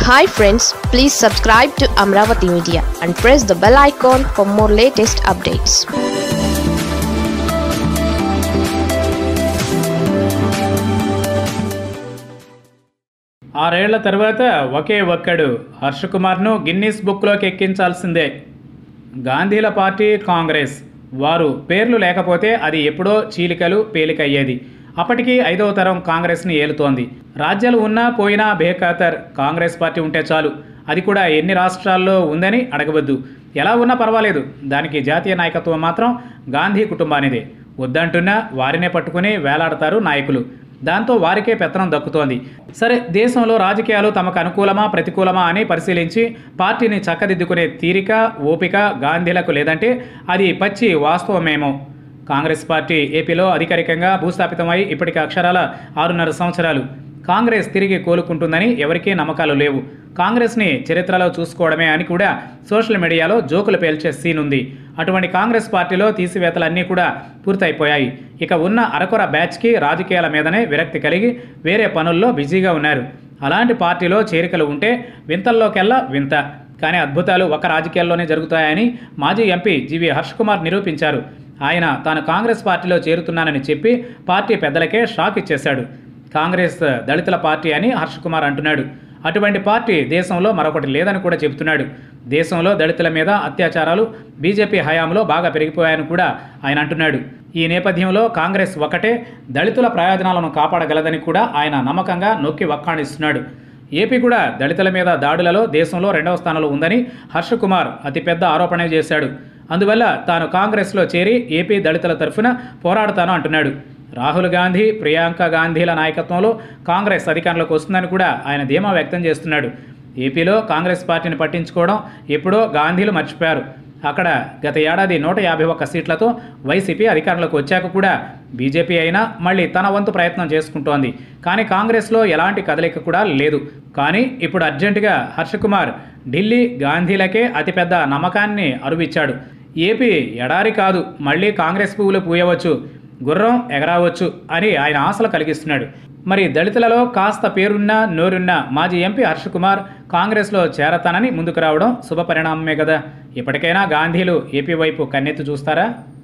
hi friends please subscribe to Amaravati media and press the bell icon for more latest updates ఆరేళ్ల తర్వాత ఒకే ఒక్కడు హర్షకుమార్ను గిన్నీస్ బుక్లోకి ఎక్కించాల్సిందే గాంధీల పార్టీ కాంగ్రెస్ వారు పేర్లు లేకపోతే అది ఎప్పుడో చీలికలు పేలికయ్యేది అప్పటికి ఐదవ తరం కాంగ్రెస్ని ఏలుతోంది రాజ్యాలు ఉన్నా పోయినా బేఖాతర్ కాంగ్రెస్ పార్టీ ఉంటే చాలు అది కూడా ఎన్ని రాష్ట్రాల్లో ఉందని అడగవద్దు ఎలా ఉన్నా పర్వాలేదు దానికి జాతీయ నాయకత్వం మాత్రం గాంధీ కుటుంబానిదే వద్దంటున్నా వారినే పట్టుకుని వేలాడతారు నాయకులు దాంతో వారికే పెత్తనం దక్కుతోంది సరే దేశంలో రాజకీయాలు తమకు అనుకూలమా ప్రతికూలమా అని పరిశీలించి పార్టీని చక్కదిద్దుకునే తీరిక ఓపిక గాంధీలకు లేదంటే అది పచ్చి వాస్తవమేమో కాంగ్రెస్ పార్టీ ఏపీలో అధికారికంగా భూస్థాపితమై ఇప్పటికి అక్షరాల ఆరున్నర సంవత్సరాలు కాంగ్రెస్ తిరిగి కోలుకుంటుందని ఎవరికీ నమ్మకాలు లేవు కాంగ్రెస్ని చరిత్రలో చూసుకోవడమే అని కూడా సోషల్ మీడియాలో జోకులు పేల్చే సీన్ ఉంది అటువంటి కాంగ్రెస్ పార్టీలో తీసివేతలన్నీ కూడా పూర్తయిపోయాయి ఇక ఉన్న అరకొర బ్యాచ్కి రాజకీయాల మీదనే విరక్తి కలిగి వేరే పనుల్లో బిజీగా ఉన్నారు అలాంటి పార్టీలో చేరికలు ఉంటే వింతల్లోకెల్లా వింత కానీ అద్భుతాలు ఒక రాజకీయాల్లోనే జరుగుతాయని మాజీ ఎంపీ జీవీ హర్ష్ కుమార్ నిరూపించారు ఆయన తాను కాంగ్రెస్ పార్టీలో చేరుతున్నానని చెప్పి పార్టీ పెద్దలకే షాక్ ఇచ్చేశాడు కాంగ్రెస్ దళితుల పార్టీ అని హర్ష్ కుమార్ అంటున్నాడు అటువంటి పార్టీ దేశంలో మరొకటి లేదని కూడా చెబుతున్నాడు దేశంలో దళితుల మీద అత్యాచారాలు బీజేపీ హయాంలో బాగా పెరిగిపోయాయని కూడా ఆయన అంటున్నాడు ఈ నేపథ్యంలో కాంగ్రెస్ ఒకటే దళితుల ప్రయోజనాలను కాపాడగలదని కూడా ఆయన నమ్మకంగా నొక్కి వక్కాణిస్తున్నాడు ఏపీ కూడా దళితుల మీద దాడులలో దేశంలో రెండవ స్థానంలో ఉందని హర్ష కుమార్ అతిపెద్ద ఆరోపణ చేశాడు అందువల్ల తాను కాంగ్రెస్లో చేరి ఏపీ దళితుల తరఫున పోరాడతాను అంటున్నాడు రాహుల్ గాంధీ ప్రియాంక గాంధీల నాయకత్వంలో కాంగ్రెస్ అధికారంలోకి వస్తుందని కూడా ఆయన ధీమా వ్యక్తం చేస్తున్నాడు ఏపీలో కాంగ్రెస్ పార్టీని పట్టించుకోవడం ఎప్పుడో గాంధీలు మర్చిపోయారు అక్కడ గత ఏడాది నూట యాభై ఒక్క సీట్లతో వైసీపీ అధికారంలోకి వచ్చాక కూడా బీజేపీ అయినా మళ్ళీ తన వంతు ప్రయత్నం చేసుకుంటోంది కానీ కాంగ్రెస్లో ఎలాంటి కదలిక కూడా లేదు కానీ ఇప్పుడు అర్జెంటుగా హర్షకుమార్ ఢిల్లీ గాంధీలకే అతిపెద్ద నమ్మకాన్ని అరువిచ్చాడు ఏపీ ఎడారి కాదు మళ్ళీ కాంగ్రెస్ పువ్వులు పూయవచ్చు గుర్రం ఎగరావచ్చు అని ఆయన ఆశలు కలిగిస్తున్నాడు మరి దళితులలో కాస్త పేరున్న నోరున్న మాజీ ఎంపీ హర్షకుమార్ కాంగ్రెస్లో చేరతానని ముందుకు రావడం శుభపరిణామమే కదా ఇప్పటికైనా గాంధీలు ఏపీ వైపు కన్నెత్తి చూస్తారా